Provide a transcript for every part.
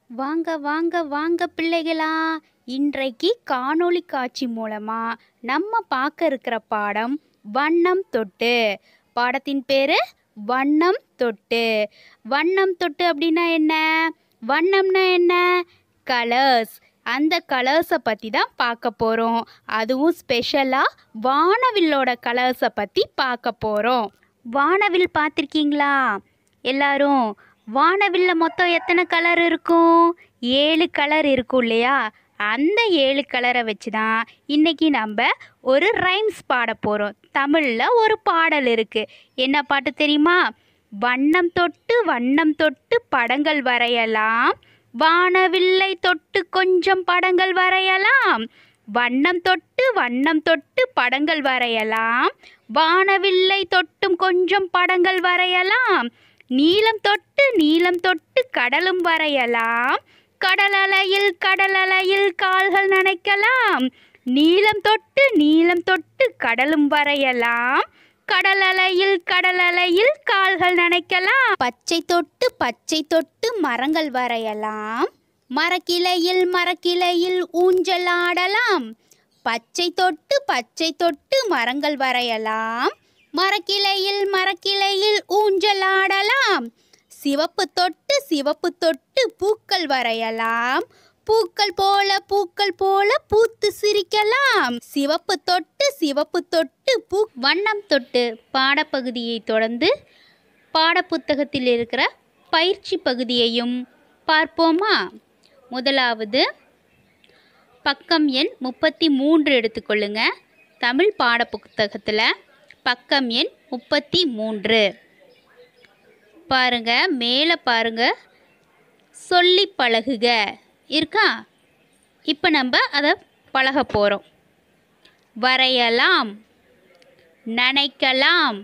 வாங்க வாங்க வாங்க பிள்ளைகளா இன்றைக்கு காணொளி காட்சி மூலமா நம்ம பார்க்க இருக்கிற பாடம் வண்ணம் தொட்டு பாடத்தின் பேரு வண்ணம் தொட்டு வண்ணம் தொட்டு அப்படின்னா என்ன வண்ணம்னா என்ன கலர்ஸ் அந்த கலர்ஸை பற்றி தான் பார்க்க போகிறோம் அதுவும் ஸ்பெஷலாக வானவில்லோட கலர்ஸை பற்றி பார்க்க போகிறோம் வானவில் பார்த்துருக்கீங்களா எல்லாரும் வானவில்ல மொத்தம் எத்தனை கலர் இருக்கும் ஏழு கலர் இருக்கும் இல்லையா அந்த ஏழு கலரை வச்சு தான் இன்னைக்கு நம்ம ஒரு ரைம்ஸ் பாட போகிறோம் தமிழில் ஒரு பாடல் இருக்குது என்ன பாட்டு தெரியுமா வண்ணம் தொட்டு வண்ணம் தொட்டு படங்கள் வரையலாம் வானவில்லை தொட்டு கொஞ்சம் படங்கள் வரையலாம் வண்ணம் தொட்டு வண்ணம் தொட்டு படங்கள் வரையலாம் வானவில்லை தொட்டும் கொஞ்சம் படங்கள் வரையலாம் நீலம் தொட்டு நீலம் தொட்டு கடலும் வரையலாம் கடல் அலையில் கடல் அலையில் கால்கள் நனைக்கலாம் நீலம் தொட்டு நீலம் தொட்டு கடலும் வரையலாம் கடல் அலையில் கடல் அலையில் கால்கள் நனைக்கலாம் பச்சை தொட்டு பச்சை தொட்டு மரங்கள் வரையலாம் மரக்கிளையில் மரக்கிளையில் ஊஞ்சல் ஆடலாம் பச்சை தொட்டு பச்சை தொட்டு மரங்கள் வரையலாம் மரக்கிளையில் மரக்கிளையில் ஊஞ்சல் ஆடலாம் சிவப்பு தொட்டு சிவப்பு தொட்டு பூக்கள் வரையலாம் பூக்கள் போல பூக்கள் போல பூத்து சிரிக்கலாம் சிவப்பு தொட்டு சிவப்பு தொட்டு பூ வண்ணம் தொட்டு பாடப்பகுதியை தொடர்ந்து பாடப்புத்தகத்தில் இருக்கிற பயிற்சி பகுதியையும் பார்ப்போமா முதலாவது பக்கம் எண் முப்பத்தி மூன்று எடுத்துக்கொள்ளுங்க தமிழ் பாடப்புத்தகத்தில் பக்கம் எண் முப்பத்தி மூன்று பாருங்க மேலே பாருங்க சொல்லி பழகுக இருக்கா இப்போ நம்ம அதை பழக போகிறோம் வரையலாம் நனைக்கலாம்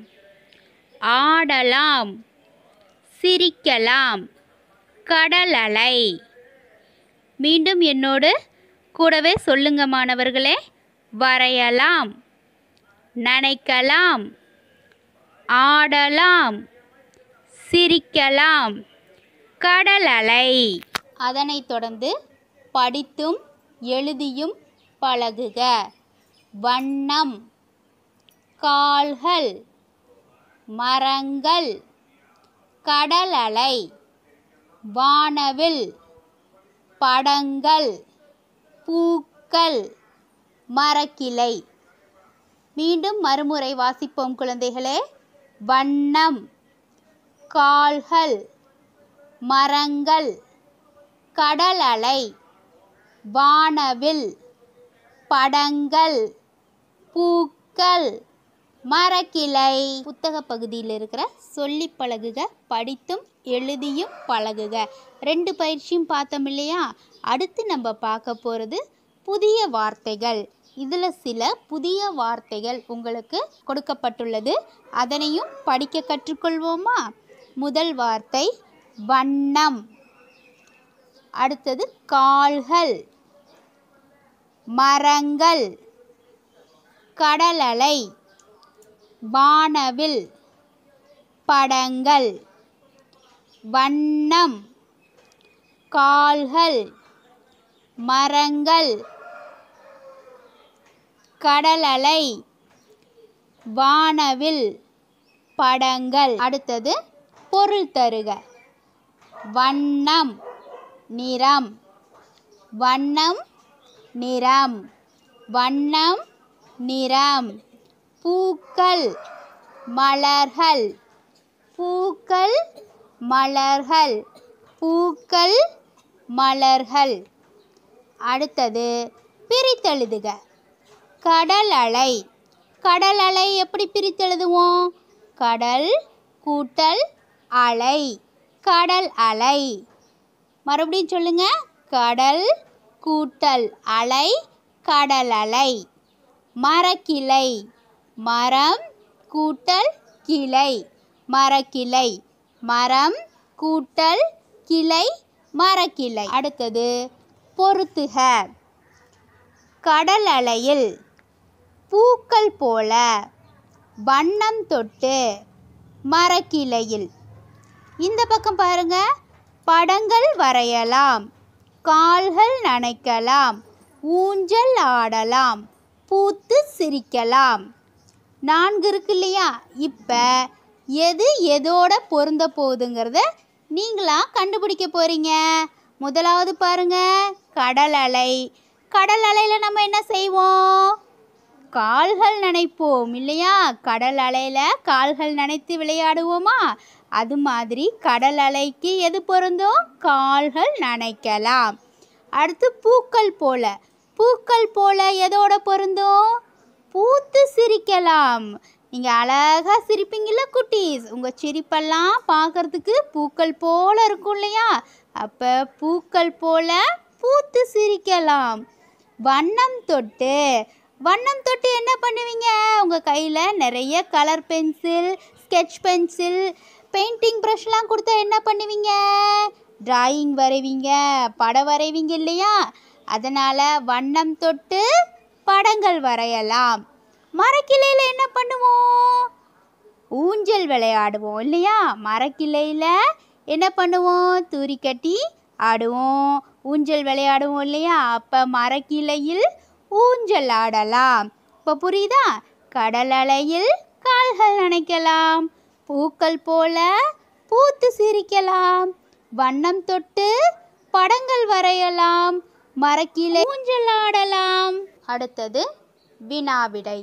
ஆடலாம் சிரிக்கலாம் கடல் அலை மீண்டும் என்னோடு கூடவே சொல்லுங்க மாணவர்களே வரையலாம் நனைக்கலாம் ஆடலாம் சிரிக்கலாம் கடல் அலை அதனைத் தொடர்ந்து படித்தும் எழுதியும் பழகுக வண்ணம் கால்கள் மரங்கள் கடல் அலை வானவில் படங்கள் பூக்கள் மரக்கிளை மீண்டும் மறுமுறை வாசிப்போம் குழந்தைகளே வண்ணம் கால்கள் மரங்கள் கடல் அலை வானவில் படங்கள் பூக்கள் மரக்கிளை புத்தக பகுதியில் இருக்கிற சொல்லி பழகுக படித்தும் எழுதியும் பழகுக ரெண்டு பயிற்சியும் பார்த்தோம் இல்லையா அடுத்து நம்ம பார்க்க போகிறது புதிய வார்த்தைகள் இதில் சில புதிய வார்த்தைகள் உங்களுக்கு கொடுக்கப்பட்டுள்ளது அதனையும் படிக்க கற்றுக்கொள்வோமா முதல் வார்த்தை வண்ணம் அடுத்தது கால்கள் மரங்கள் கடலலை வானவில் படங்கள் வண்ணம் கால்கள் மரங்கள் கடலலை வானவில் படங்கள் அடுத்தது பொருள் தருக வண்ணம் நிறம் வண்ணம் நிறம் வண்ணம் நிறம் பூக்கள் மலர்கள் பூக்கள் மலர்கள் பூக்கள் மலர்கள் அடுத்தது பிரித்தெழுதுக கடல் அலை கடல் அலை எப்படி பிரித்தெழுதுவோம் கடல் கூட்டல் அலை கடல் அலை மறுபடியும் சொல்லுங்க கடல் கூட்டல் அலை கடல் அலை மரக்கிளை மரம் கூட்டல் கிளை மரக்கிளை மரம் கூட்டல் கிளை மரக்கிளை அடுத்தது பொருத்துக கடல் அலையில் பூக்கள் போல வண்ணம் தொட்டு மரக்கிளையில் இந்த பக்கம் பாருங்க படங்கள் வரையலாம் கால்கள் நனைக்கலாம் ஊஞ்சல் ஆடலாம் பூத்து சிரிக்கலாம் நான்கு இருக்கு இல்லையா இப்போ எது எதோட பொருந்த போகுதுங்கிறத நீங்களா கண்டுபிடிக்க போறீங்க முதலாவது பாருங்க கடல் அலை கடல் அலையில் நம்ம என்ன செய்வோம் கால்கள் நனைப்போம் இல்லையா கடல் அலையில் கால்கள் நனைத்து விளையாடுவோமா அது மாதிரி கடல் அலைக்கு எது பொருந்தும் கால்கள் நனைக்கலாம் அடுத்து பூக்கள் போல பூக்கள் போல எதோட பொருந்தும் பூத்து சிரிக்கலாம் நீங்கள் அழகாக சிரிப்பீங்கள்ல குட்டீஸ் உங்கள் சிரிப்பெல்லாம் பார்க்கறதுக்கு பூக்கள் போல இருக்கும் இல்லையா அப்போ பூக்கள் போல பூத்து சிரிக்கலாம் வண்ணம் தொட்டு வண்ணம் தொட்டு என்ன பண்ணுவீங்க உங்கள் கையில் நிறைய colour pencil sketch pencil painting ப்ரஷ்லாம் கொடுத்தா என்ன பண்ணுவீங்க டிராயிங் வரைவீங்க படம் வரைவீங்க இல்லையா அதனால் வண்ணம் தொட்டு படங்கள் வரையலாம் மரக்கிளையில் என்ன பண்ணுவோம் ஊஞ்சல் விளையாடுவோம் இல்லையா மரக்கிளையில் என்ன பண்ணுவோம் தூரி கட்டி ஆடுவோம் ஊஞ்சல் விளையாடுவோம் இல்லையா அப்போ மரக்கிளையில் ஊஞ்சல் ஆடலாம் இப்போ புரியுதா கடல் அலையில் கால்கள் நனைக்கலாம் பூக்கள் போல பூத்து சிரிக்கலாம் வண்ணம் தொட்டு படங்கள் வரையலாம் மரக்கிளை ஊஞ்சல் ஆடலாம் அடுத்தது வினாவிடை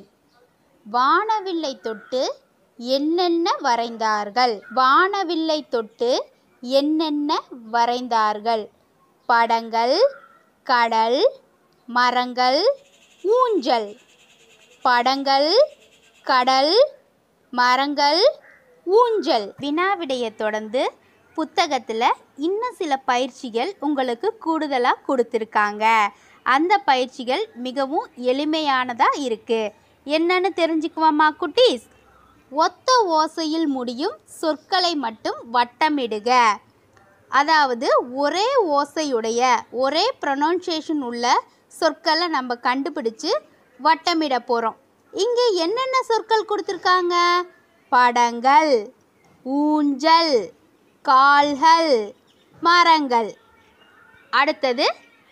வானவில்லை தொட்டு என்னென்ன வரைந்தார்கள் வானவில்லை தொட்டு என்னென்ன வரைந்தார்கள் படங்கள் கடல் மரங்கள் ஊஞ்சல் படங்கள் கடல் மரங்கள் ஊஞ்சல் வினாவிடையை தொடர்ந்து புத்தகத்தில் இன்னும் சில பயிற்சிகள் உங்களுக்கு கூடுதலாக கொடுத்துருக்காங்க அந்த பயிற்சிகள் மிகவும் எளிமையானதாக இருக்குது என்னன்னு தெரிஞ்சுக்குவோமா குட்டீஸ் ஒத்த ஓசையில் முடியும் சொற்களை மட்டும் வட்டமிடுக அதாவது ஒரே ஓசையுடைய ஒரே ப்ரொனவுன்சியேஷன் உள்ள சொற்களை நம்ம கண்டுபிடிச்சு வட்டமிட போகிறோம் இங்கே என்னென்ன சொற்கள் கொடுத்துருக்காங்க படங்கள் ஊஞ்சல் கால்கள் மரங்கள் அடுத்தது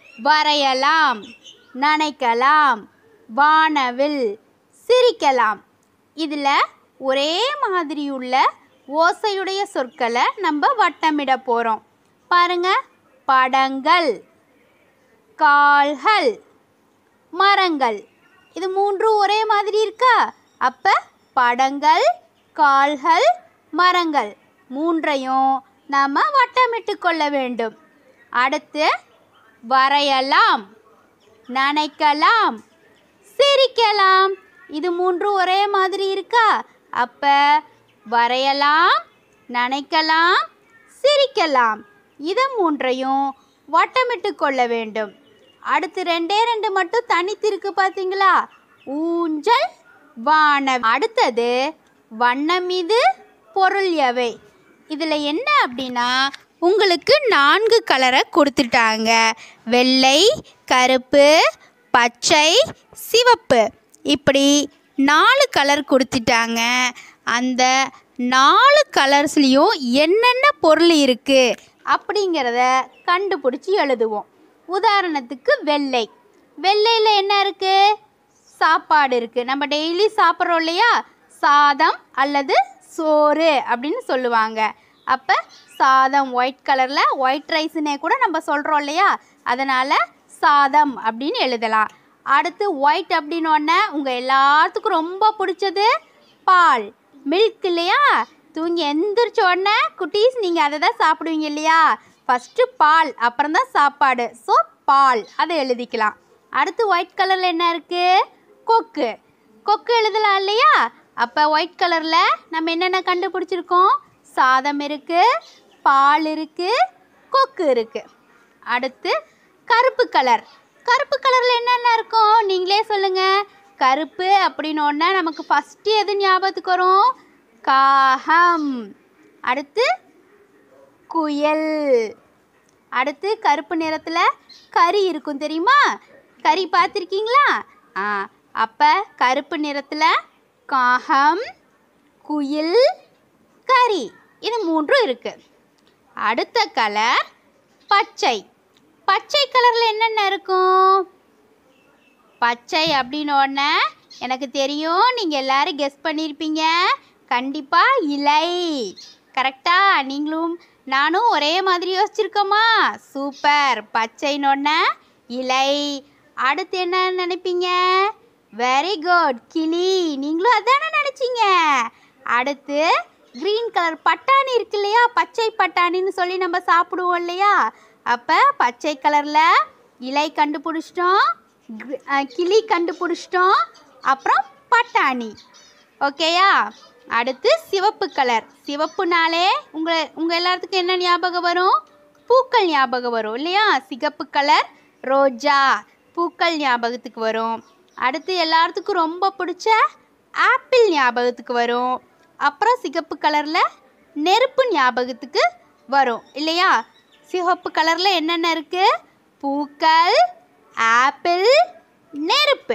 வரையலாம் நனைக்கலாம் வானவில் சிரிக்கலாம் இதில் ஒரே மாதிரியுள்ள ஓசையுடைய சொற்களை நம்ம வட்டமிட போகிறோம் பாருங்க படங்கள் கால்கள் மரங்கள் இது மூன்றும் ஒரே மாதிரி இருக்கா அப்போ படங்கள் கால்கள் மரங்கள் மூன்றையும் நாம் வட்டமிட்டு கொள்ள வேண்டும் அடுத்து வரையலாம் நனைக்கலாம் சிரிக்கலாம் இது மூன்றும் ஒரே மாதிரி இருக்கா அப்போ வரையலாம் நனைக்கலாம் சிரிக்கலாம் இது மூன்றையும் வட்டமிட்டு கொள்ள வேண்டும் அடுத்து ரெண்டே ரெண்டு மட்டும் தனித்து இருக்கு பார்த்தீங்களா ஊஞ்சல் வான அடுத்தது வண்ணம் இது பொருள் எவை இதில் என்ன அப்படின்னா உங்களுக்கு நான்கு கலரை கொடுத்துட்டாங்க வெள்ளை கருப்பு பச்சை சிவப்பு இப்படி நாலு கலர் கொடுத்துட்டாங்க அந்த நாலு கலர்ஸ்லேயும் என்னென்ன பொருள் இருக்குது அப்படிங்கிறத கண்டுபிடிச்சி எழுதுவோம் உதாரணத்துக்கு வெள்ளை வெள்ளையில் என்ன இருக்குது சாப்பாடு இருக்குது நம்ம டெய்லி சாப்பிட்றோம் இல்லையா சாதம் அல்லது சோறு அப்படின்னு சொல்லுவாங்க அப்போ சாதம் ஒயிட் கலரில் ஒயிட் ரைஸ்னே கூட நம்ம சொல்கிறோம் இல்லையா அதனால் சாதம் அப்படின்னு எழுதலாம் அடுத்து ஒயிட் அப்படின்னு ஒன்று உங்கள் எல்லாத்துக்கும் ரொம்ப பிடிச்சது பால் மில்க் இல்லையா தூங்கி எந்திரிச்ச உடனே குட்டீஸ் நீங்கள் அதை தான் சாப்பிடுவீங்க இல்லையா ஃபஸ்ட்டு பால் அப்புறம் தான் சாப்பாடு ஸோ பால் அதை எழுதிக்கலாம் அடுத்து ஒயிட் கலரில் என்ன இருக்குது கொக்கு கொக்கு எழுதலாம் இல்லையா அப்போ ஒயிட் கலரில் நம்ம என்னென்ன கண்டுபிடிச்சிருக்கோம் சாதம் இருக்குது பால் இருக்குது கொக்கு இருக்குது அடுத்து கருப்பு கலர் கருப்பு கலரில் என்னென்ன இருக்கும் நீங்களே சொல்லுங்கள் கருப்பு அப்படின்னு ஒன்றா நமக்கு ஃபஸ்ட்டு எது ஞாபகத்துக்கு வரும் காகம் அடுத்து குயல் அடுத்து கருப்பு நிறத்தில் கறி இருக்கும் தெரியுமா கறி பார்த்துருக்கீங்களா ஆ அப்போ கருப்பு நிறத்தில் காகம் குயில் கறி இது மூன்றும் இருக்குது அடுத்த கலர் பச்சை பச்சை கலரில் என்னென்ன இருக்கும் பச்சை அப்படின்னு உடனே எனக்கு தெரியும் நீங்கள் எல்லாரும் கெஸ் பண்ணியிருப்பீங்க கண்டிப்பாக இலை கரெக்டா நீங்களும் நானும் ஒரே மாதிரி யோசிச்சிருக்கோமா சூப்பர் பச்சைன்னு இலை அடுத்து என்ன நினைப்பீங்க வெரி குட் கிளி நீங்களும் அதானே நினச்சிங்க அடுத்து க்ரீன் கலர் பட்டாணி இருக்கு இல்லையா பச்சை பட்டாணின்னு சொல்லி நம்ம சாப்பிடுவோம் இல்லையா அப்போ பச்சை கலரில் இலை கண்டுபிடிச்சிட்டோம் gr- அஹ், கிளி கண்டுபிடிச்சிட்டோம் அப்புறம் பட்டாணி ஓகேயா அடுத்து சிவப்பு கலர் சிவப்புனாலே உங்களை உங்கள் எல்லாத்துக்கும் என்ன ஞாபகம் வரும் பூக்கள் ஞாபகம் வரும் இல்லையா சிகப்பு கலர் ரோஜா பூக்கள் ஞாபகத்துக்கு வரும் அடுத்து எல்லாத்துக்கும் ரொம்ப பிடிச்ச ஆப்பிள் ஞாபகத்துக்கு வரும் அப்புறம் சிகப்பு கலரில் நெருப்பு ஞாபகத்துக்கு வரும் இல்லையா சிவப்பு கலரில் என்னென்ன இருக்குது பூக்கள் ஆப்பிள் நெருப்பு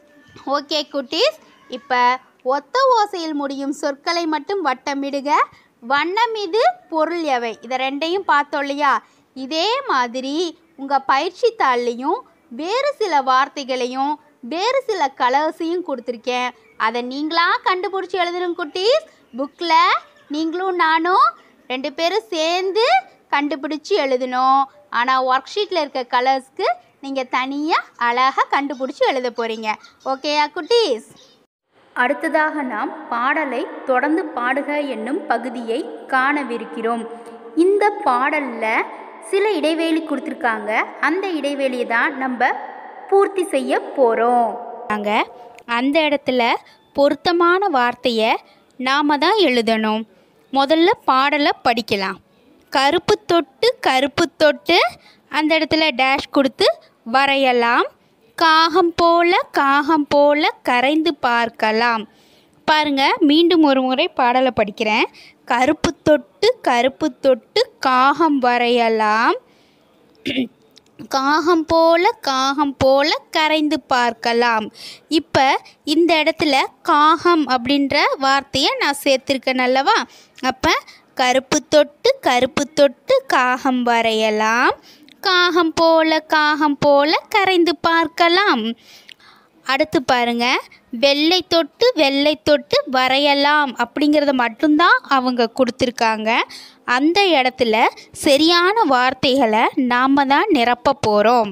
ஓகே குட்டீஸ் இப்போ ஒத்த ஓசையில் முடியும் சொற்களை மட்டும் வட்டமிடுக வண்ணம் இது பொருள் எவை இதை ரெண்டையும் பார்த்தோம் இல்லையா இதே மாதிரி உங்கள் பயிற்சி தாள்லையும் வேறு சில வார்த்தைகளையும் வேறு சில கலர்ஸையும் கொடுத்துருக்கேன் அதை நீங்களா கண்டுபிடிச்சி எழுதணும் குட்டீஸ் புக்கில் நீங்களும் நானும் ரெண்டு பேரும் சேர்ந்து கண்டுபிடிச்சி எழுதணும் ஆனால் ஒர்க் ஷீட்டில் இருக்க கலர்ஸ்க்கு நீங்கள் தனியாக அழகாக கண்டுபிடிச்சி எழுத போகிறீங்க ஓகேயா குட்டீஸ் அடுத்ததாக நாம் பாடலை தொடர்ந்து பாடுக என்னும் பகுதியை காணவிருக்கிறோம் இந்த பாடலில் சில இடைவெளி கொடுத்துருக்காங்க அந்த இடைவெளியை தான் நம்ம பூர்த்தி செய்ய போகிறோம் நாங்கள் அந்த இடத்துல பொருத்தமான வார்த்தையை நாம தான் எழுதணும் முதல்ல பாடலை படிக்கலாம் கருப்பு தொட்டு கருப்பு தொட்டு அந்த இடத்துல டேஷ் கொடுத்து வரையலாம் காகம் போல காகம் போல கரைந்து பார்க்கலாம் பாருங்க மீண்டும் ஒரு முறை பாடலை படிக்கிறேன் கருப்பு தொட்டு கருப்பு தொட்டு காகம் வரையலாம் காகம் போல காகம் போல கரைந்து பார்க்கலாம் இப்போ இந்த இடத்துல காகம் அப்படின்ற வார்த்தையை நான் சேர்த்துருக்கேன் அல்லவா அப்போ கருப்பு தொட்டு கருப்பு தொட்டு காகம் வரையலாம் காகம் போல காகம் போல கரைந்து பார்க்கலாம் அடுத்து பாருங்க வெள்ளை தொட்டு வெள்ளை தொட்டு வரையலாம் அப்படிங்கிறத மட்டும்தான் அவங்க கொடுத்துருக்காங்க அந்த இடத்துல சரியான வார்த்தைகளை நாம் தான் நிரப்ப போகிறோம்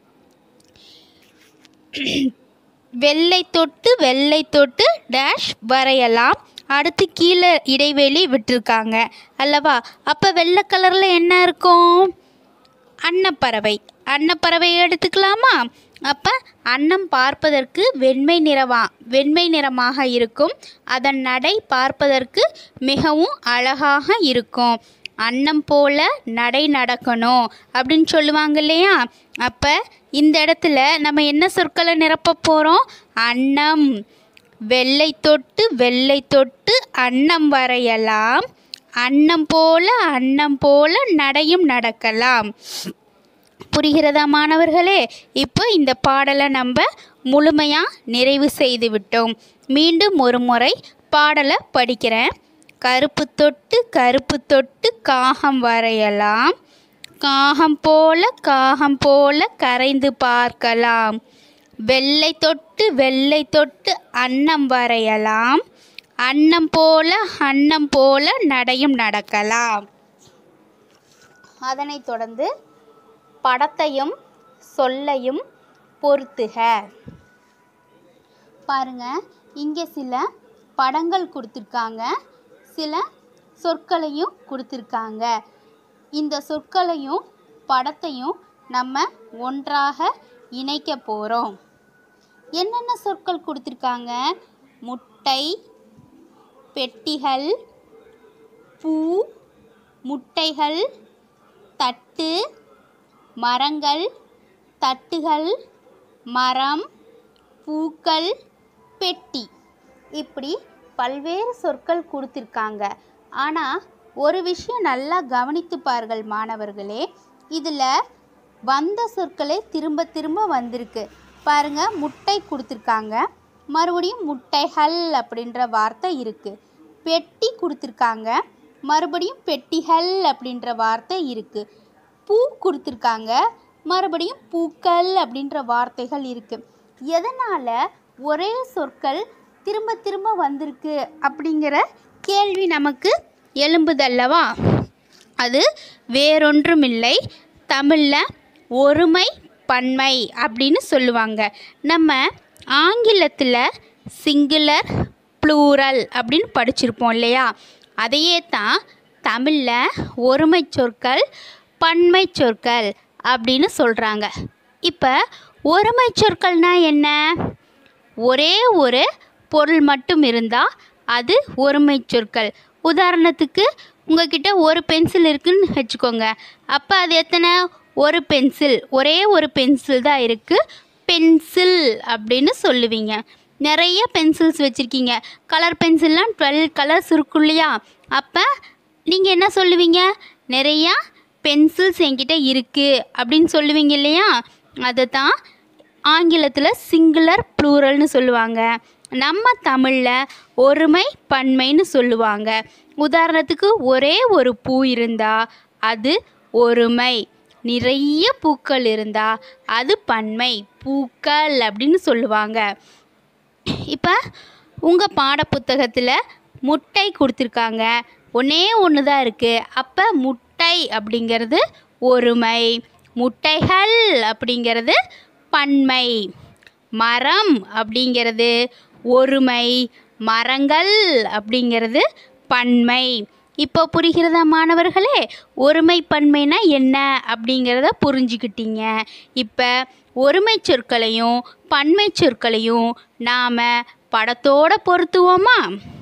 வெள்ளை தொட்டு வெள்ளை தொட்டு டேஷ் வரையலாம் அடுத்து கீழே இடைவெளி விட்டுருக்காங்க அல்லவா அப்போ வெள்ளை கலரில் என்ன இருக்கும் அன்னப்பறவை அன்னப்பறவை எடுத்துக்கலாமா அப்போ அன்னம் பார்ப்பதற்கு வெண்மை நிறமா வெண்மை நிறமாக இருக்கும் அதன் நடை பார்ப்பதற்கு மிகவும் அழகாக இருக்கும் அன்னம் போல நடை நடக்கணும் அப்படின்னு சொல்லுவாங்க இல்லையா அப்போ இந்த இடத்துல நம்ம என்ன சொற்களை நிரப்ப போகிறோம் அன்னம் வெள்ளை தொட்டு வெள்ளை தொட்டு அன்னம் வரையலாம் அன்னம் போல அன்னம் போல நடையும் நடக்கலாம் புரிகிறதா மாணவர்களே இப்போ இந்த பாடலை நம்ம முழுமையாக நிறைவு செய்து விட்டோம் மீண்டும் ஒரு முறை பாடலை படிக்கிறேன் கருப்பு தொட்டு கருப்பு தொட்டு காகம் வரையலாம் காகம் போல காகம் போல கரைந்து பார்க்கலாம் வெள்ளை தொட்டு வெள்ளை தொட்டு அன்னம் வரையலாம் அன்னம் போல அன்னம் போல நடையும் நடக்கலாம் அதனைத் தொடர்ந்து படத்தையும் சொல்லையும் பொருத்துக பாருங்க இங்கே சில படங்கள் கொடுத்துருக்காங்க சில சொற்களையும் கொடுத்துருக்காங்க இந்த சொற்களையும் படத்தையும் நம்ம ஒன்றாக இணைக்க போகிறோம் என்னென்ன சொற்கள் கொடுத்துருக்காங்க முட்டை பெட்டிகள் பூ முட்டைகள் தட்டு மரங்கள் தட்டுகள் மரம் பூக்கள் பெட்டி இப்படி பல்வேறு சொற்கள் கொடுத்துருக்காங்க ஆனால் ஒரு விஷயம் நல்லா கவனித்து பாருங்கள் மாணவர்களே இதில் வந்த சொற்களே திரும்ப திரும்ப வந்திருக்கு பாருங்க முட்டை கொடுத்துருக்காங்க மறுபடியும் முட்டைகள் அப்படின்ற வார்த்தை இருக்குது பெட்டி கொடுத்துருக்காங்க மறுபடியும் பெட்டிகள் அப்படின்ற வார்த்தை இருக்குது பூ கொடுத்துருக்காங்க மறுபடியும் பூக்கள் அப்படின்ற வார்த்தைகள் இருக்குது எதனால் ஒரே சொற்கள் திரும்ப திரும்ப வந்திருக்கு அப்படிங்கிற கேள்வி நமக்கு எழும்புதல்லவா அது வேறொன்றுமில்லை தமிழில் ஒருமை பன்மை அப்படின்னு சொல்லுவாங்க நம்ம ஆங்கிலத்தில் சிங்குலர் ப்ளூரல் அப்படின்னு படிச்சிருப்போம் இல்லையா அதையே தான் தமிழில் ஒருமை சொற்கள் பன்மை சொற்கள் அப்படின்னு சொல்கிறாங்க இப்போ ஒருமை சொற்கள்னா என்ன ஒரே ஒரு பொருள் மட்டும் இருந்தால் அது ஒருமை சொற்கள் உதாரணத்துக்கு உங்ககிட்ட ஒரு பென்சில் இருக்குன்னு வச்சுக்கோங்க அப்போ அது எத்தனை ஒரு பென்சில் ஒரே ஒரு பென்சில் தான் இருக்குது பென்சில் அப்படின்னு சொல்லுவீங்க நிறைய பென்சில்ஸ் வச்சுருக்கீங்க கலர் பென்சில்லாம் டுவெல் கலர்ஸ் இருக்கும் இல்லையா அப்போ நீங்கள் என்ன சொல்லுவீங்க நிறையா பென்சில்ஸ் என்கிட்ட இருக்குது அப்படின்னு சொல்லுவீங்க இல்லையா அதை தான் ஆங்கிலத்தில் சிங்குலர் ப்ளூரல்னு சொல்லுவாங்க நம்ம தமிழில் ஒருமை பன்மைன்னு சொல்லுவாங்க உதாரணத்துக்கு ஒரே ஒரு பூ இருந்தால் அது ஒருமை நிறைய பூக்கள் இருந்தால் அது பன்மை பூக்கள் அப்படின்னு சொல்லுவாங்க இப்போ உங்கள் பாடப்புத்தகத்தில் முட்டை கொடுத்துருக்காங்க ஒன்றே ஒன்று தான் இருக்குது அப்போ முட்டை அப்படிங்கிறது ஒருமை முட்டைகள் அப்படிங்கிறது பன்மை மரம் அப்படிங்கிறது ஒருமை மரங்கள் அப்படிங்கிறது பன்மை இப்போ புரிகிறதா மாணவர்களே ஒருமை பன்மைனா என்ன அப்படிங்கிறத புரிஞ்சுக்கிட்டீங்க இப்போ ஒருமை சொற்களையும் பன்மை சொற்களையும் நாம் படத்தோட பொருத்துவோமா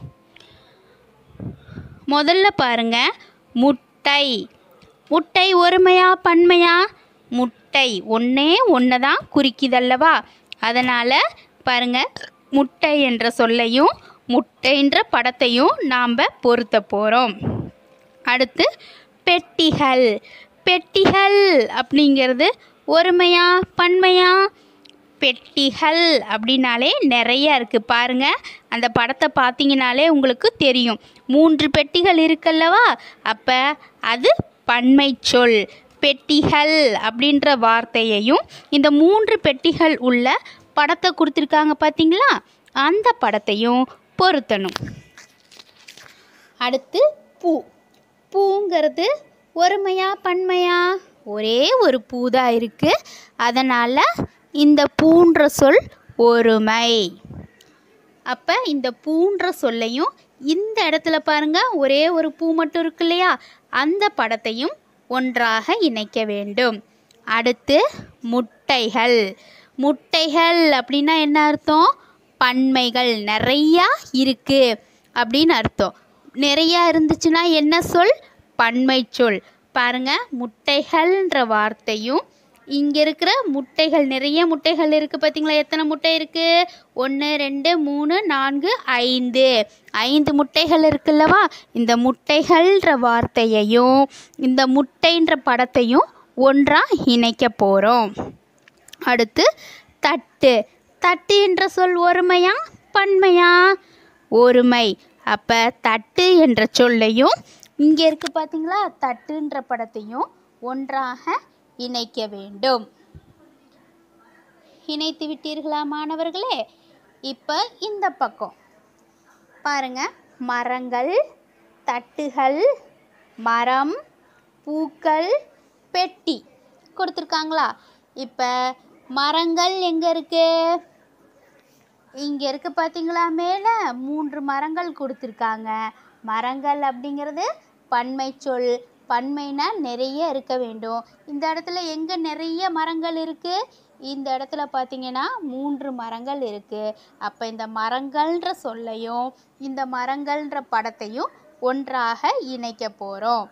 முதல்ல பாருங்க முட்டை முட்டை ஒருமையா பன்மையா முட்டை ஒன்றே ஒன்று தான் குறிக்குதல்லவா அதனால் பாருங்க முட்டை என்ற சொல்லையும் முட்டைன்ற படத்தையும் நாம் பொருத்த போகிறோம் அடுத்து பெட்டிகள் பெட்டிகள் அப்படிங்கிறது ஒருமையா பன்மையா பெட்டிகள் அப்படின்னாலே நிறைய இருக்குது பாருங்கள் அந்த படத்தை பார்த்தீங்கனாலே உங்களுக்கு தெரியும் மூன்று பெட்டிகள் இருக்குல்லவா அப்போ அது பன்மை சொல் பெட்டிகள் அப்படின்ற வார்த்தையையும் இந்த மூன்று பெட்டிகள் உள்ள படத்தை கொடுத்துருக்காங்க பார்த்தீங்களா அந்த படத்தையும் பொருத்தணும் அடுத்து பூ பூங்கிறது ஒருமையா பன்மையா ஒரே ஒரு பூ தான் இருக்குது அதனால் இந்த பூன்ற சொல் ஒருமை அப்போ இந்த பூன்ற சொல்லையும் இந்த இடத்துல பாருங்க ஒரே ஒரு பூ மட்டும் இருக்கு இல்லையா அந்த படத்தையும் ஒன்றாக இணைக்க வேண்டும் அடுத்து முட்டைகள் முட்டைகள் அப்படின்னா என்ன அர்த்தம் பன்மைகள் நிறையா இருக்குது அப்படின்னு அர்த்தம் நிறையா இருந்துச்சுன்னா என்ன சொல் பன்மை சொல் பாருங்க முட்டைகள்ன்ற வார்த்தையும் இங்கே இருக்கிற முட்டைகள் நிறைய முட்டைகள் இருக்குது பார்த்தீங்களா எத்தனை முட்டை இருக்குது ஒன்று ரெண்டு மூணு நான்கு ஐந்து ஐந்து முட்டைகள் இருக்குல்லவா இந்த முட்டைகள்ன்ற வார்த்தையையும் இந்த முட்டைன்ற படத்தையும் ஒன்றாக இணைக்க போகிறோம் அடுத்து தட்டு தட்டு என்ற சொல் ஒருமையா பன்மையா ஒருமை அப்போ தட்டு என்ற சொல்லையும் இங்கே இருக்குது பார்த்தீங்களா தட்டுன்ற படத்தையும் ஒன்றாக இணைக்க வேண்டும் இணைத்து விட்டீர்களா மாணவர்களே இப்போ இந்த பக்கம் பாருங்க மரங்கள் தட்டுகள் மரம் பூக்கள் பெட்டி கொடுத்துருக்காங்களா இப்போ மரங்கள் எங்கே இருக்கு இங்கே இருக்கு பார்த்தீங்களா மேலே மூன்று மரங்கள் கொடுத்துருக்காங்க மரங்கள் அப்படிங்கிறது பன்மை சொல் பன்மைனா நிறைய இருக்க வேண்டும் இந்த இடத்துல எங்கே நிறைய மரங்கள் இருக்குது இந்த இடத்துல பார்த்தீங்கன்னா மூன்று மரங்கள் இருக்குது அப்போ இந்த மரங்கள்ன்ற சொல்லையும் இந்த மரங்கள்ன்ற படத்தையும் ஒன்றாக இணைக்க போகிறோம்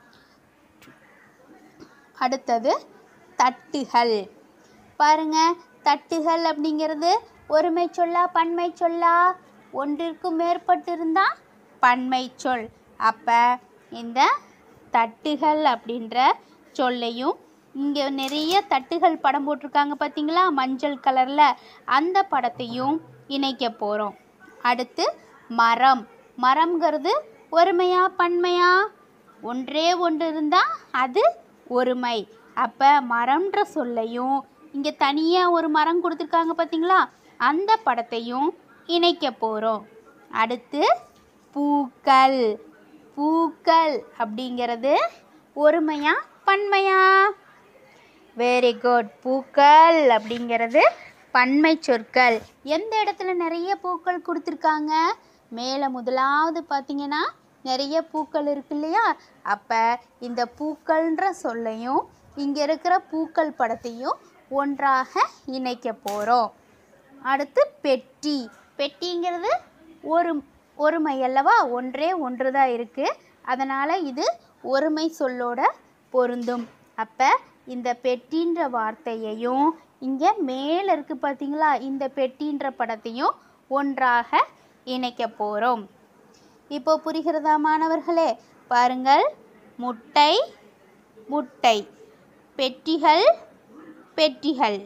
அடுத்தது தட்டுகள் பாருங்க தட்டுகள் அப்படிங்கிறது ஒருமை சொல்லா பன்மை சொல்லா ஒன்றிற்கும் மேற்பட்டு இருந்தால் பன்மை சொல் அப்போ இந்த தட்டுகள் அப்படின்ற சொல்லையும் இங்கே நிறைய தட்டுகள் படம் போட்டிருக்காங்க பார்த்தீங்களா மஞ்சள் கலரில் அந்த படத்தையும் இணைக்க போகிறோம் அடுத்து மரம் மரம்ங்கிறது ஒருமையா பன்மையா ஒன்றே ஒன்று இருந்தால் அது ஒருமை அப்போ மரம்ன்ற சொல்லையும் இங்கே தனியாக ஒரு மரம் கொடுத்துருக்காங்க பார்த்தீங்களா அந்த படத்தையும் இணைக்க போகிறோம் அடுத்து பூக்கள் பூக்கள் அப்படிங்கிறது ஒருமையா பன்மையா வெரி குட் பூக்கள் அப்படிங்கிறது பன்மை சொற்கள் எந்த இடத்துல நிறைய பூக்கள் கொடுத்துருக்காங்க மேலே முதலாவது பார்த்தீங்கன்னா நிறைய பூக்கள் இருக்கு இல்லையா அப்போ இந்த பூக்கள்ன்ற சொல்லையும் இங்கே இருக்கிற பூக்கள் படத்தையும் ஒன்றாக இணைக்க போகிறோம் அடுத்து பெட்டி பெட்டிங்கிறது ஒரு ஒருமை அல்லவா ஒன்றே ஒன்று தான் இருக்குது அதனால் இது ஒருமை சொல்லோட பொருந்தும் அப்போ இந்த பெட்டின்ற வார்த்தையையும் இங்கே மேலே இருக்குது பார்த்தீங்களா இந்த பெட்டின்ற படத்தையும் ஒன்றாக இணைக்க போகிறோம் இப்போ புரிகிறதா மாணவர்களே பாருங்கள் முட்டை முட்டை பெட்டிகள் பெட்டிகள்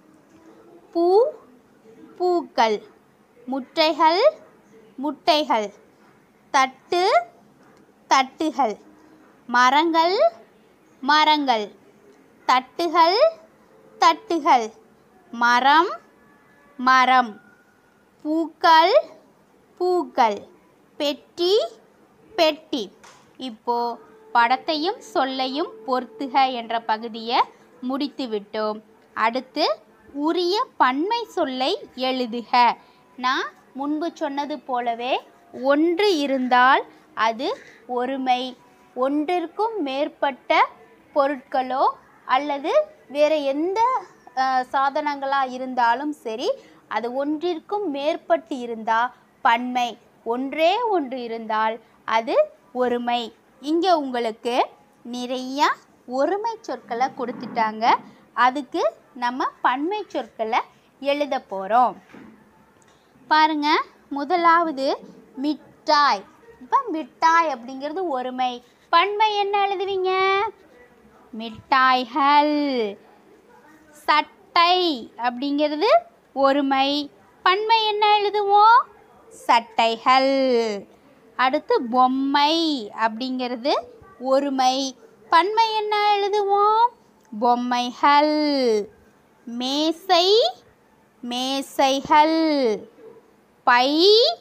பூ பூக்கள் முட்டைகள் முட்டைகள் தட்டு தட்டுகள் மரங்கள் மரங்கள் தட்டுகள் தட்டுகள் மரம் மரம் பூக்கள் பூக்கள் பெட்டி பெட்டி இப்போ படத்தையும் சொல்லையும் பொறுத்துக என்ற பகுதியை முடித்து விட்டோம் அடுத்து உரிய பன்மை சொல்லை எழுதுக நான் முன்பு சொன்னது போலவே ஒன்று இருந்தால் அது ஒருமை ஒன்றிற்கும் மேற்பட்ட பொருட்களோ அல்லது வேறு எந்த சாதனங்களாக இருந்தாலும் சரி அது ஒன்றிற்கும் மேற்பட்டு இருந்தால் பன்மை ஒன்றே ஒன்று இருந்தால் அது ஒருமை இங்கே உங்களுக்கு நிறைய ஒருமை சொற்களை கொடுத்துட்டாங்க அதுக்கு நம்ம பன்மை சொற்களை எழுத போகிறோம் பாருங்க முதலாவது மிட்டாய் இப்போ மிட்டாய் அப்படிங்கிறது ஒருமை பன்மை என்ன எழுதுவீங்க மிட்டாய்கள் சட்டை அப்படிங்கிறது ஒருமை பன்மை என்ன எழுதுவோம் சட்டைகள் அடுத்து பொம்மை அப்படிங்கிறது ஒருமை பன்மை என்ன எழுதுவோம் பொம்மைகள் மேசை மேசைகள் பை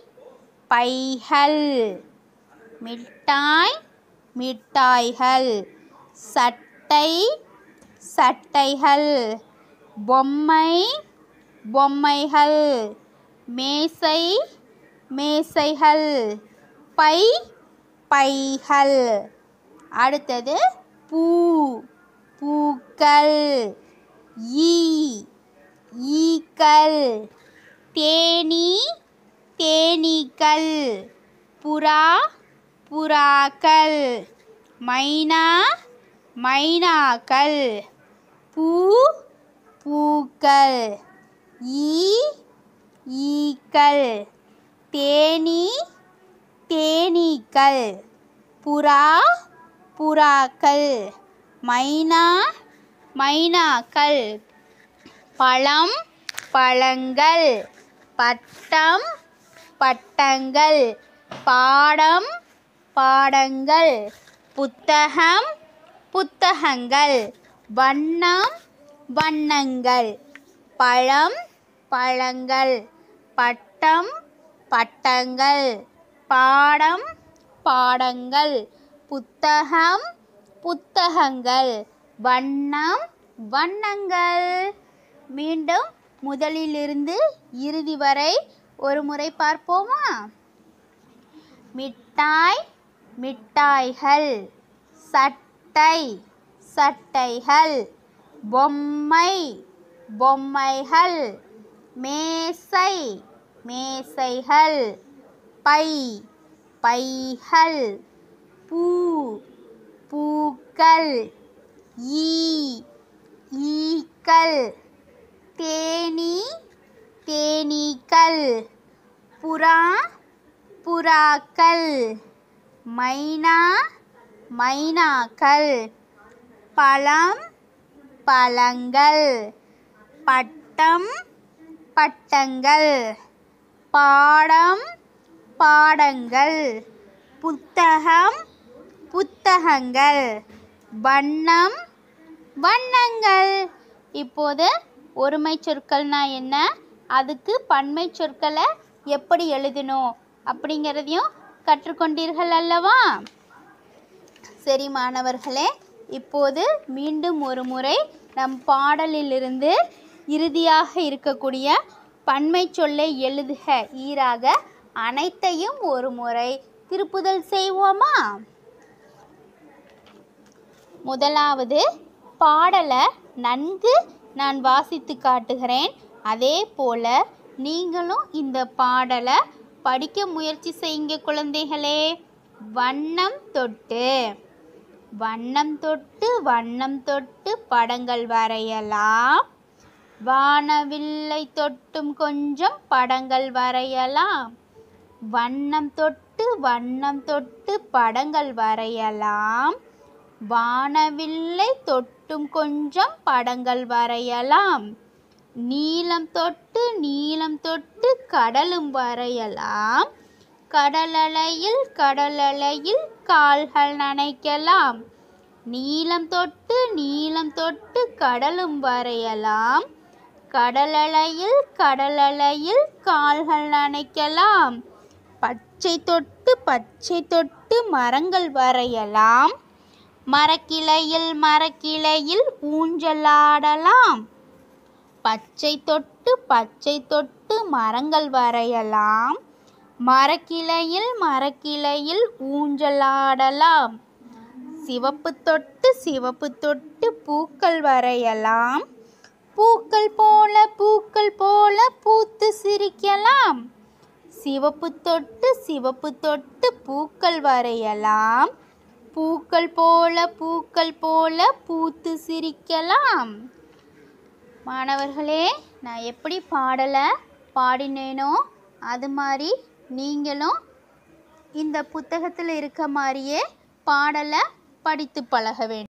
பைகள் மிட்டாய் மிட்டாய்கள் சட்டை சட்டைகள் பொம்மை பொம்மைகள் மேசை மேசைகள் பை பைகள் அடுத்தது பூ பூக்கள் ஈ ஈக்கள் தேனி தேனீக்கள் புறா புறாக்கள் மைனா மைனாக்கள் பூ பூக்கள் ஈ ஈக்கள் தேனி தேனீக்கள் புறா புறாக்கள் மைனா மைனாக்கள் பழம் பழங்கள் பட்டம் பட்டங்கள் பாடம் பாடங்கள் புத்தகம் புத்தகங்கள் வண்ணம் வண்ணங்கள் பழம் பழங்கள் பட்டம் பட்டங்கள் பாடம் பாடங்கள் புத்தகம் புத்தகங்கள் வண்ணம் வண்ணங்கள் மீண்டும் முதலிலிருந்து இறுதி வரை ஒரு முறை பார்ப்போமா மிட்டாய் மிட்டாய்கள் சட்டை சட்டைகள் பொம்மை பொம்மைகள் மேசை மேசைகள் பை பைகள் பூ பூக்கள் ஈ ஈக்கள் தேனி தேனீக்கள் புறா புறாக்கள் மைனா மைனாக்கள் பழம் பழங்கள் பட்டம் பட்டங்கள் பாடம் பாடங்கள் புத்தகம் புத்தகங்கள் வண்ணம் வண்ணங்கள் இப்போது ஒருமை சொற்கள்னா என்ன அதுக்கு பன்மை சொற்களை எப்படி எழுதணும் அப்படிங்கிறதையும் கற்றுக்கொண்டீர்கள் அல்லவா சரி மாணவர்களே இப்போது மீண்டும் ஒரு முறை நம் பாடலிலிருந்து இறுதியாக இருக்கக்கூடிய பன்மை சொல்லை எழுதுக ஈராக அனைத்தையும் ஒரு முறை திருப்புதல் செய்வோமா முதலாவது பாடலை நன்கு நான் வாசித்து காட்டுகிறேன் அதே போல நீங்களும் இந்த பாடலை படிக்க முயற்சி செய்யுங்க குழந்தைகளே வண்ணம் தொட்டு வண்ணம் தொட்டு வண்ணம் தொட்டு படங்கள் வரையலாம் வானவில்லை தொட்டும் கொஞ்சம் படங்கள் வரையலாம் வண்ணம் தொட்டு வண்ணம் தொட்டு படங்கள் வரையலாம் வானவில்லை தொட்டும் கொஞ்சம் படங்கள் வரையலாம் நீலம் தொட்டு நீலம் தொட்டு கடலும் வரையலாம் கடலலையில் கடலலையில் கால்கள் நனைக்கலாம் நீலம் தொட்டு நீலம் தொட்டு கடலும் வரையலாம் கடலலையில் கடலலையில் கால்கள் நனைக்கலாம் பச்சை தொட்டு பச்சை தொட்டு மரங்கள் வரையலாம் மரக்கிளையில் மரக்கிளையில் ஊஞ்சலாடலாம் பச்சை தொட்டு பச்சை தொட்டு மரங்கள் வரையலாம் மரக்கிளையில் மரக்கிளையில் ஊஞ்சலாடலாம் சிவப்பு தொட்டு சிவப்பு தொட்டு பூக்கள் வரையலாம் பூக்கள் போல பூக்கள் போல பூத்து சிரிக்கலாம் சிவப்பு தொட்டு சிவப்பு தொட்டு பூக்கள் வரையலாம் பூக்கள் போல பூக்கள் போல பூத்து சிரிக்கலாம் மாணவர்களே நான் எப்படி பாடலை பாடினேனோ அது மாதிரி நீங்களும் இந்த புத்தகத்தில் இருக்க மாதிரியே பாடலை படித்து பழக வேண்டும்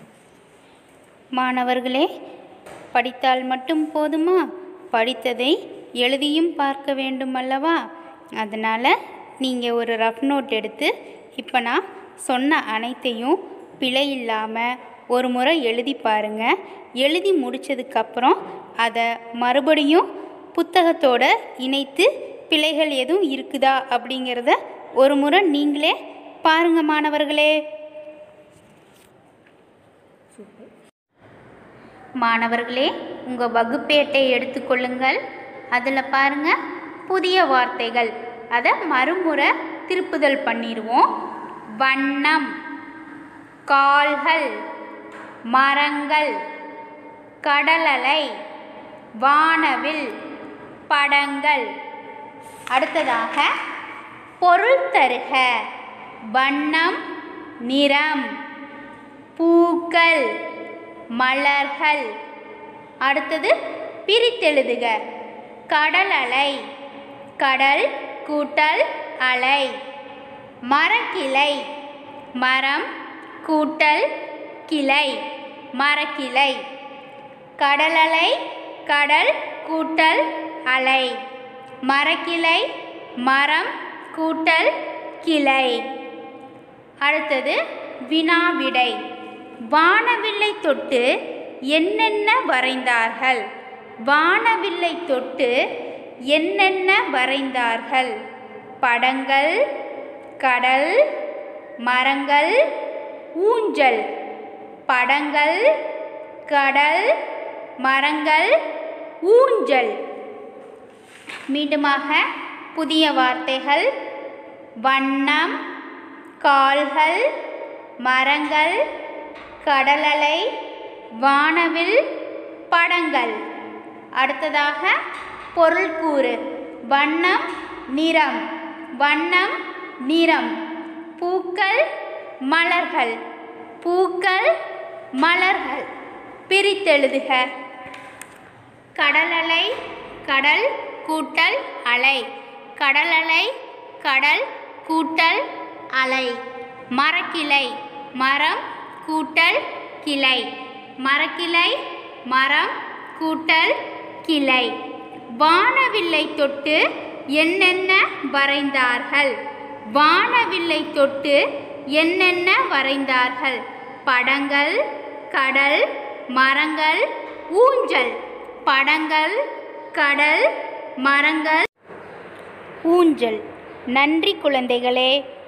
மாணவர்களே படித்தால் மட்டும் போதுமா படித்ததை எழுதியும் பார்க்க வேண்டும் அல்லவா அதனால் நீங்கள் ஒரு ரஃப் நோட் எடுத்து இப்போ நான் சொன்ன அனைத்தையும் பிழை இல்லாமல் ஒரு முறை எழுதி பாருங்கள் எழுதி முடித்ததுக்கப்புறம் அதை மறுபடியும் புத்தகத்தோட இணைத்து பிழைகள் எதுவும் இருக்குதா அப்படிங்கிறத ஒரு முறை நீங்களே பாருங்க மாணவர்களே மாணவர்களே உங்கள் வகுப்பேட்டை எடுத்துக்கொள்ளுங்கள் அதில் பாருங்க புதிய வார்த்தைகள் அதை மறுமுறை திருப்புதல் பண்ணிடுவோம் வண்ணம் கால்கள் மரங்கள் கடலலை வானவில் படங்கள் அடுத்ததாக பொருள் தருக வண்ணம் நிறம் பூக்கள் மலர்கள் அடுத்தது பிரித்தெழுதுக கடல் அலை கடல் கூட்டல் அலை மரக்கிளை மரம் கூட்டல் கிளை மரக்கிளை கடலலை கடல் கூட்டல் அலை மரக்கிளை மரம் கூட்டல் கிளை அடுத்தது வினாவிடை வானவில்லை தொட்டு என்னென்ன வரைந்தார்கள் வானவில்லை தொட்டு என்னென்ன வரைந்தார்கள் படங்கள் கடல் மரங்கள் ஊஞ்சல் படங்கள் கடல் மரங்கள் ஊஞ்சல் மீண்டுமாக புதிய வார்த்தைகள் வண்ணம் கால்கள் மரங்கள் கடலலை வானவில் படங்கள் அடுத்ததாக பொருள் கூறு வண்ணம் நிறம் வண்ணம் நிறம் பூக்கள் மலர்கள் பூக்கள் மலர்கள் பிரித்தெழுதுக கடலலை கடல் கூட்டல் அலை கடலலை கடல் கூட்டல் அலை மரக்கிளை மரம் கூட்டல் கிளை மரக்கிளை மரம் கூட்டல் கிளை வானவில்லை தொட்டு என்னென்ன வரைந்தார்கள் வானவில்லை தொட்டு என்னென்ன வரைந்தார்கள் படங்கள் கடல் மரங்கள் ஊஞ்சல் படங்கள் கடல் மரங்கள் ஊஞ்சல் நன்றி குழந்தைகளே